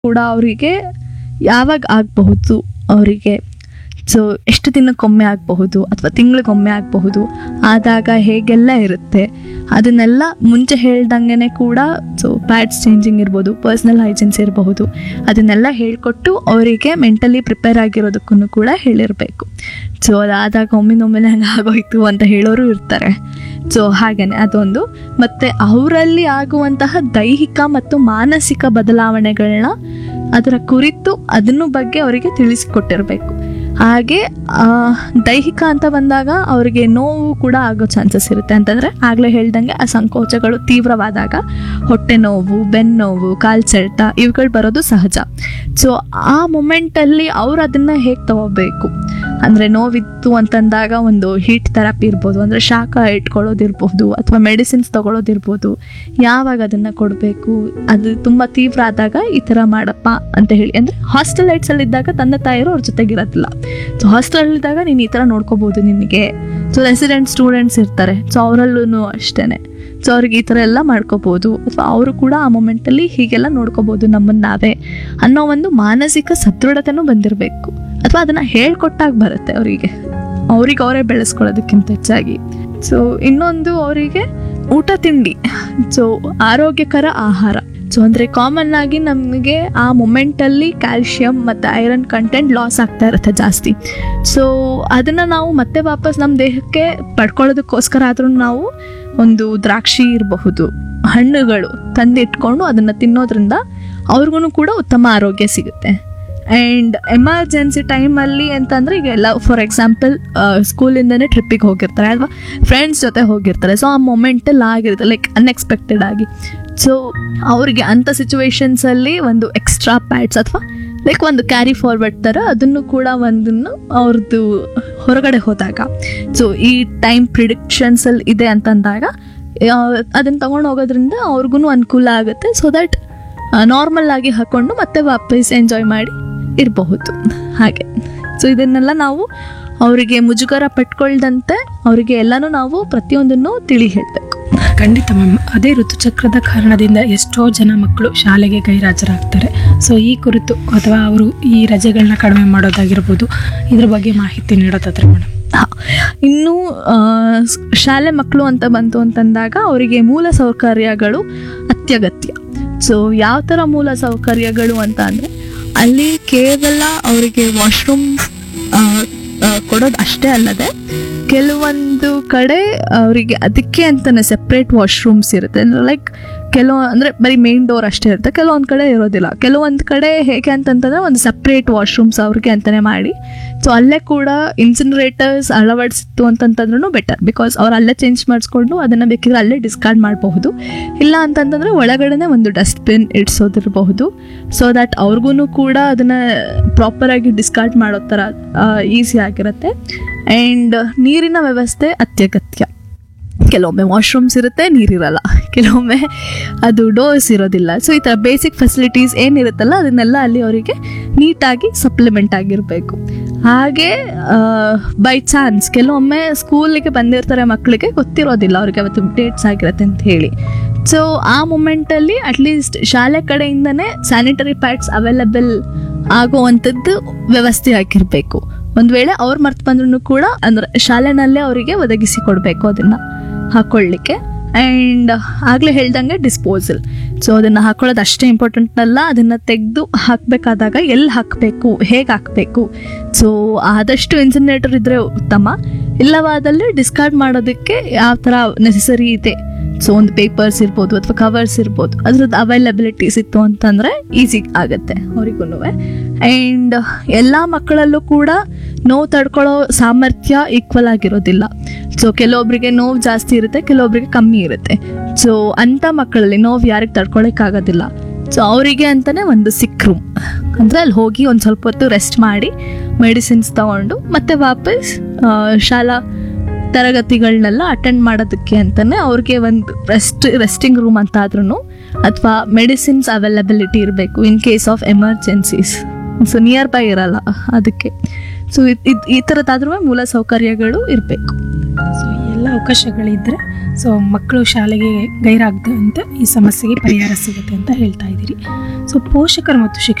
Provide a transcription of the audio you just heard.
ಕೂಡ ಅವರಿಗೆ ಯಾವಾಗ ಆಗಬಹುದು ಅವರಿಗೆ ಸೊ ಎಷ್ಟು ದಿನಕ್ಕೊಮ್ಮೆ ಆಗಬಹುದು ಅಥವಾ ತಿಂಗಳಿಗೊಮ್ಮೆ ಆಗಬಹುದು ಆದಾಗ ಹೇಗೆಲ್ಲ ಇರುತ್ತೆ ಅದನ್ನೆಲ್ಲ ಮುಂಚೆ ಹೇಳ್ದಂಗೆ ಕೂಡ ಸೊ ಪ್ಯಾಡ್ಸ್ ಚೇಂಜಿಂಗ್ ಇರ್ಬೋದು ಪರ್ಸ್ನಲ್ ಹೈಜಿನ್ಸ್ ಇರಬಹುದು ಅದನ್ನೆಲ್ಲ ಹೇಳಿಕೊಟ್ಟು ಅವರಿಗೆ ಮೆಂಟಲಿ ಪ್ರಿಪೇರ್ ಆಗಿರೋದಕ್ಕೂ ಕೂಡ ಹೇಳಿರಬೇಕು ಸೊ ಅದಾದಾಗ ಒಮ್ಮಿನೊಮ್ಮೆಲೆ ಹಂಗೆ ಆಗೋಯ್ತು ಅಂತ ಹೇಳೋರು ಇರ್ತಾರೆ ಸೊ ಹಾಗೇನೆ ಅದೊಂದು ಮತ್ತು ಅವರಲ್ಲಿ ಆಗುವಂತಹ ದೈಹಿಕ ಮತ್ತು ಮಾನಸಿಕ ಬದಲಾವಣೆಗಳನ್ನ ಅದರ ಕುರಿತು ಅದನ್ನು ಬಗ್ಗೆ ಅವರಿಗೆ ತಿಳಿಸಿಕೊಟ್ಟಿರಬೇಕು ಹಾಗೆ ಆ, ದೈಹಿಕ ಅಂತ ಬಂದಾಗ ಅವರಿಗೆ ನೋವು ಕೂಡ ಆಗೋ ಚಾನ್ಸಸ್ ಇರುತ್ತೆ ಅಂತಂದರೆ ಆಗಲೇ ಹೇಳ್ದಂಗೆ ಆ ಸಂಕೋಚಗಳು ತೀವ್ರವಾದಾಗ ಹೊಟ್ಟೆ ನೋವು ಬೆನ್ನೋವು ಕಾಲು ಸೆಳೆತ ಇವುಗಳು ಬರೋದು ಸಹಜ ಸೊ ಆ ಮೊಮೆಂಟಲ್ಲಿ ಅವ್ರು ಅದನ್ನು ಹೇಗೆ ತಗೋಬೇಕು ಅಂದರೆ ನೋವಿತ್ತು ಅಂತಂದಾಗ ಒಂದು ಹೀಟ್ ಥೆರಪಿ ಇರ್ಬೋದು ಅಂದರೆ ಶಾಖ ಇಟ್ಕೊಳ್ಳೋದಿರ್ಬೋದು ಅಥವಾ ಮೆಡಿಸಿನ್ಸ್ ತಗೊಳ್ಳೋದಿರ್ಬೋದು ಯಾವಾಗ ಅದನ್ನು ಕೊಡಬೇಕು ಅದು ತುಂಬ ತೀವ್ರ ಆದಾಗ ಈ ಥರ ಮಾಡಪ್ಪ ಅಂತ ಹೇಳಿ ಅಂದರೆ ಹಾಸ್ಟೆಲ್ ಲೈಟ್ಸಲ್ಲಿ ಇದ್ದಾಗ ತಂದೆ ತಾಯಿರು ಅವ್ರ ಜೊತೆಗಿರೋದಿಲ್ಲ ಸೊ ಹಾಸ್ಟೆಲಲ್ಲಿದ್ದಾಗ ನೀನು ಈ ಥರ ನೋಡ್ಕೋಬೋದು ನಿನಗೆ ಸೊ ರೆಸಿಡೆಂಟ್ ಸ್ಟೂಡೆಂಟ್ಸ್ ಇರ್ತಾರೆ ಸೊ ಅವರಲ್ಲೂ ಅಷ್ಟೇ ಸೊ ಅವ್ರಿಗೆ ಈ ಥರ ಎಲ್ಲ ಮಾಡ್ಕೋಬೋದು ಅಥವಾ ಅವರು ಕೂಡ ಆ ಮೊಮೆಂಟಲ್ಲಿ ಹೀಗೆಲ್ಲ ನೋಡ್ಕೋಬೋದು ನಮ್ಮನ್ನು ನಾವೇ ಅನ್ನೋ ಒಂದು ಮಾನಸಿಕ ಸದೃಢತೆನೂ ಬಂದಿರಬೇಕು ಅಥವಾ ಅದನ್ನು ಹೇಳ್ಕೊಟ್ಟಾಗ ಬರುತ್ತೆ ಅವರಿಗೆ ಅವ್ರಿಗೆ ಅವರೇ ಬೆಳೆಸ್ಕೊಳ್ಳೋದಕ್ಕಿಂತ ಹೆಚ್ಚಾಗಿ ಸೊ ಇನ್ನೊಂದು ಅವರಿಗೆ ಊಟ ತಿಂಡಿ ಸೊ ಆರೋಗ್ಯಕರ ಆಹಾರ ಸೊ ಅಂದರೆ ಕಾಮನ್ ಆಗಿ ನಮಗೆ ಆ ಮೊಮೆಂಟಲ್ಲಿ ಕ್ಯಾಲ್ಶಿಯಂ ಮತ್ತು ಐರನ್ ಕಂಟೆಂಟ್ ಲಾಸ್ ಆಗ್ತಾ ಇರುತ್ತೆ ಜಾಸ್ತಿ ಸೊ ಅದನ್ನು ನಾವು ಮತ್ತೆ ವಾಪಸ್ ನಮ್ಮ ದೇಹಕ್ಕೆ ಪಡ್ಕೊಳ್ಳೋದಕ್ಕೋಸ್ಕರ ಆದ್ರೂ ನಾವು ಒಂದು ದ್ರಾಕ್ಷಿ ಇರಬಹುದು ಹಣ್ಣುಗಳು ತಂದಿಟ್ಕೊಂಡು ಅದನ್ನು ತಿನ್ನೋದ್ರಿಂದ ಅವ್ರಿಗೂ ಕೂಡ ಉತ್ತಮ ಆರೋಗ್ಯ ಸಿಗುತ್ತೆ ಆ್ಯಂಡ್ ಎಮರ್ಜೆನ್ಸಿ ಟೈಮಲ್ಲಿ ಅಂತಂದರೆ ಈಗ ಎಲ್ಲ ಫಾರ್ ಎಕ್ಸಾಂಪಲ್ ಸ್ಕೂಲಿಂದನೇ ಟ್ರಿಪ್ಪಿಗೆ ಹೋಗಿರ್ತಾರೆ ಅಥವಾ ಫ್ರೆಂಡ್ಸ್ ಜೊತೆ ಹೋಗಿರ್ತಾರೆ ಸೊ ಆ ಮೊಮೆಂಟಲ್ಲಿ ಆಗಿರುತ್ತೆ ಲೈಕ್ ಅನ್ಎಕ್ಸ್ಪೆಕ್ಟೆಡ್ ಆಗಿ ಸೊ ಅವರಿಗೆ ಅಂಥ ಸಿಚುವೇಶನ್ಸಲ್ಲಿ ಒಂದು ಎಕ್ಸ್ಟ್ರಾ ಪ್ಯಾಡ್ಸ್ ಅಥವಾ ಲೈಕ್ ಒಂದು ಕ್ಯಾರಿ ಫಾರ್ವರ್ಡ್ ಥರ ಅದನ್ನು ಕೂಡ ಒಂದನ್ನು ಅವ್ರದ್ದು ಹೊರಗಡೆ ಹೋದಾಗ ಸೊ ಈ ಟೈಮ್ ಪ್ರಿಡಿಕ್ಷನ್ಸಲ್ಲಿ ಇದೆ ಅಂತಂದಾಗ ಅದನ್ನು ತೊಗೊಂಡು ಹೋಗೋದ್ರಿಂದ ಅವ್ರಿಗೂ ಅನುಕೂಲ ಆಗುತ್ತೆ ಸೊ ದಟ್ ನಾರ್ಮಲ್ ಆಗಿ ಹಾಕ್ಕೊಂಡು ಮತ್ತೆ ವಾಪಸ್ ಎಂಜಾಯ್ ಮಾಡಿ ಇರಬಹುದು ಹಾಗೆ ಸೊ ಇದನ್ನೆಲ್ಲ ನಾವು ಅವರಿಗೆ ಮುಜುಗರ ಪಟ್ಕೊಳ್ದಂತೆ ಅವರಿಗೆ ಎಲ್ಲನೂ ನಾವು ಪ್ರತಿಯೊಂದನ್ನು ತಿಳಿ ಹೇಳಬೇಕು ಖಂಡಿತ ಮ್ಯಾಮ್ ಅದೇ ಋತುಚಕ್ರದ ಕಾರಣದಿಂದ ಎಷ್ಟೋ ಜನ ಮಕ್ಕಳು ಶಾಲೆಗೆ ಗೈರಾಜರಾಗ್ತಾರೆ ಸೊ ಈ ಕುರಿತು ಅಥವಾ ಅವರು ಈ ರಜೆಗಳನ್ನ ಕಡಿಮೆ ಮಾಡೋದಾಗಿರ್ಬೋದು ಇದ್ರ ಬಗ್ಗೆ ಮಾಹಿತಿ ನೀಡೋದಾದ್ರೆ ಮೇಡಮ್ ಹಾ. ಇನ್ನು ಆ, ಸ್- ಶಾಲೆ ಮಕ್ಕಳು ಅಂತ ಬಂತು ಅಂತಂದಾಗ ಅವರಿಗೆ ಮೂಲ ಸೌಕರ್ಯಗಳು ಅತ್ಯಗತ್ಯ ಸೊ ಯಾವ ಥರ ಮೂಲ ಸೌಕರ್ಯಗಳು ಅಂತ ಅಂದರೆ ಅಲ್ಲಿ ಕೇವಲ ಅವರಿಗೆ ವಾಶ್ರೂಮ್ ಕೊಡೋದು ಅಷ್ಟೇ ಅಲ್ಲದೆ ಕೆಲವೊಂದು ಕಡೆ ಅವರಿಗೆ ಅದಕ್ಕೆ ಅಂತಲೇ ಸೆಪ್ರೇಟ್ ವಾಶ್ರೂಮ್ಸ್ ಇರುತ್ತೆ ಲೈಕ್ ಕೆಲವು ಅಂದರೆ ಬರೀ ಮೇನ್ ಡೋರ್ ಅಷ್ಟೇ ಇರುತ್ತೆ ಕೆಲವೊಂದು ಕಡೆ ಇರೋದಿಲ್ಲ ಕೆಲವೊಂದು ಕಡೆ ಹೇಗೆ ಅಂತಂತಂದರೆ ಒಂದು ಸಪ್ರೇಟ್ ವಾಶ್ರೂಮ್ಸ್ ಅವ್ರಿಗೆ ಅಂತಲೇ ಮಾಡಿ ಸೊ ಅಲ್ಲೇ ಕೂಡ ಇನ್ಸಿನರೇಟರ್ಸ್ ಅಳವಡಿಸಿತ್ತು ಅಂತಂತಂದ್ರೂ ಬೆಟರ್ ಬಿಕಾಸ್ ಅವ್ರು ಅಲ್ಲೇ ಚೇಂಜ್ ಮಾಡಿಸ್ಕೊಂಡು ಅದನ್ನು ಬೇಕಿದ್ರೆ ಅಲ್ಲೇ ಡಿಸ್ಕಾರ್ಡ್ ಮಾಡಬಹುದು ಇಲ್ಲ ಅಂತಂತಂದರೆ ಒಳಗಡೆನೆ ಒಂದು ಡಸ್ಟ್ಬಿನ್ ಇಡ್ಸೋದಿರಬಹುದು ಸೊ ದ್ಯಾಟ್ ಅವ್ರಿಗೂ ಕೂಡ ಅದನ್ನು ಪ್ರಾಪರಾಗಿ ಡಿಸ್ಕಾರ್ಡ್ ಮಾಡೋ ಥರ ಈಸಿ ಆಗಿರುತ್ತೆ ಆ್ಯಂಡ್ ನೀರಿನ ವ್ಯವಸ್ಥೆ ಅತ್ಯಗತ್ಯ ಕೆಲವೊಮ್ಮೆ ವಾಶ್ರೂಮ್ಸ್ ಇರುತ್ತೆ ನೀರಿರಲ್ಲ ಕೆಲವೊಮ್ಮೆ ಅದು ಡೋರ್ಸ್ ಇರೋದಿಲ್ಲ ಸೊ ಈ ಥರ ಬೇಸಿಕ್ ಫೆಸಿಲಿಟೀಸ್ ಏನಿರುತ್ತಲ್ಲ ಅದನ್ನೆಲ್ಲ ಅಲ್ಲಿ ಅವರಿಗೆ ನೀಟಾಗಿ ಸಪ್ಲಿಮೆಂಟ್ ಆಗಿರಬೇಕು ಹಾಗೆ ಬೈ ಚಾನ್ಸ್ ಕೆಲವೊಮ್ಮೆ ಸ್ಕೂಲಿಗೆ ಬಂದಿರ್ತಾರೆ ಮಕ್ಕಳಿಗೆ ಗೊತ್ತಿರೋದಿಲ್ಲ ಅವ್ರಿಗೆ ಅವತ್ತು ಡೇಟ್ಸ್ ಆಗಿರುತ್ತೆ ಅಂತ ಹೇಳಿ ಸೊ ಆ ಮೂಮೆಂಟಲ್ಲಿ ಅಟ್ಲೀಸ್ಟ್ ಶಾಲೆ ಕಡೆಯಿಂದನೇ ಸ್ಯಾನಿಟರಿ ಪ್ಯಾಡ್ಸ್ ಅವೈಲಬಲ್ ಆಗುವಂಥದ್ದು ವ್ಯವಸ್ಥೆ ಆಗಿರಬೇಕು ಒಂದು ವೇಳೆ ಅವ್ರು ಮರ್ತು ಬಂದ್ರೂ ಕೂಡ ಅಂದ್ರೆ ಶಾಲೆನಲ್ಲೇ ಅವರಿಗೆ ಒದಗಿಸಿ ಕೊಡಬೇಕು ಅದನ್ನು ಹಾಕೊಳ್ಳಿಕ್ಕೆ ಆ್ಯಂಡ್ ಆಗಲೇ ಹೇಳ್ದಂಗೆ ಡಿಸ್ಪೋಸಲ್ ಸೊ ಅದನ್ನು ಹಾಕೊಳ್ಳೋದು ಅಷ್ಟೇ ಇಂಪಾರ್ಟೆಂಟ್ ಅಲ್ಲ ಅದನ್ನು ತೆಗೆದು ಹಾಕಬೇಕಾದಾಗ ಎಲ್ಲಿ ಹಾಕಬೇಕು ಹೇಗೆ ಹಾಕಬೇಕು ಸೊ ಆದಷ್ಟು ಇನ್ಸಿನೇಟರ್ ಇದ್ದರೆ ಉತ್ತಮ ಇಲ್ಲವಾದಲ್ಲಿ ಡಿಸ್ಕಾರ್ಡ್ ಮಾಡೋದಕ್ಕೆ ಯಾವ ಥರ ನೆಸಸರಿ ಇದೆ ಸೊ ಒಂದು ಪೇಪರ್ಸ್ ಇರ್ಬೋದು ಅಥವಾ ಕವರ್ಸ್ ಇರ್ಬೋದು ಅದ್ರದ್ದು ಅವೈಲಬಿಲಿಟೀಸ್ ಇತ್ತು ಅಂತಂದರೆ ಈಸಿ ಆಗುತ್ತೆ ಅವ್ರಿಗೂ ಆ್ಯಂಡ್ ಎಲ್ಲ ಮಕ್ಕಳಲ್ಲೂ ಕೂಡ ನೋವು ತಡ್ಕೊಳ್ಳೋ ಸಾಮರ್ಥ್ಯ ಈಕ್ವಲ್ ಆಗಿರೋದಿಲ್ಲ ಸೊ ಕೆಲವೊಬ್ಬರಿಗೆ ನೋವು ಜಾಸ್ತಿ ಇರುತ್ತೆ ಕೆಲವೊಬ್ಬರಿಗೆ ಕಮ್ಮಿ ಇರುತ್ತೆ ಸೊ ಅಂಥ ಮಕ್ಕಳಲ್ಲಿ ನೋವು ಯಾರಿಗೆ ತಡ್ಕೊಳಕ್ಕಾಗೋದಿಲ್ಲ ಸೊ ಅವರಿಗೆ ಅಂತಲೇ ಒಂದು ಸಿಕ್ ರೂಮ್ ಅಂದರೆ ಅಲ್ಲಿ ಹೋಗಿ ಒಂದು ಸ್ವಲ್ಪ ಹೊತ್ತು ರೆಸ್ಟ್ ಮಾಡಿ ಮೆಡಿಸಿನ್ಸ್ ತಗೊಂಡು ಮತ್ತೆ ವಾಪಸ್ ಆ, ಶಾಲಾ ತರಗತಿಗಳನ್ನೆಲ್ಲ ಅಟೆಂಡ್ ಮಾಡೋದಕ್ಕೆ ಅಂತಲೇ ಅವ್ರಿಗೆ ಒಂದು ರೆಸ್ಟ್ ರೆಸ್ಟಿಂಗ್ ರೂಮ್ ಅಂತ ಆದ್ರೂ ಅಥವಾ ಮೆಡಿಸಿನ್ಸ್ ಅವೈಲಬಿಲಿಟಿ ಇರಬೇಕು in case of emergencies so nearby ಇರಲ್ಲ ಅದಕ್ಕೆ ಸೊ ಇದು ಈ ಥರದ್ದಾದ್ರೂ ಮೂಲ ಸೌಕರ್ಯಗಳು ಇರಬೇಕು ಸೊ ಈ ಎಲ್ಲ ಎಲ್ಲ ಅವಕಾಶಗಳಿದ್ದರೆ ಸೊ ಮಕ್ಕಳು ಶಾಲೆಗೆ ಗೈರಾಗದಂತೆ ಈ ಸಮಸ್ಯೆಗೆ ಪರಿಹಾರ ಸಿಗುತ್ತೆ ಅಂತ ಹೇಳ್ತಾ ಇದ್ದೀರಿ ಸೊ ಪೋಷಕರು ಮತ್ತು ಶಿಕ್ಷಕರು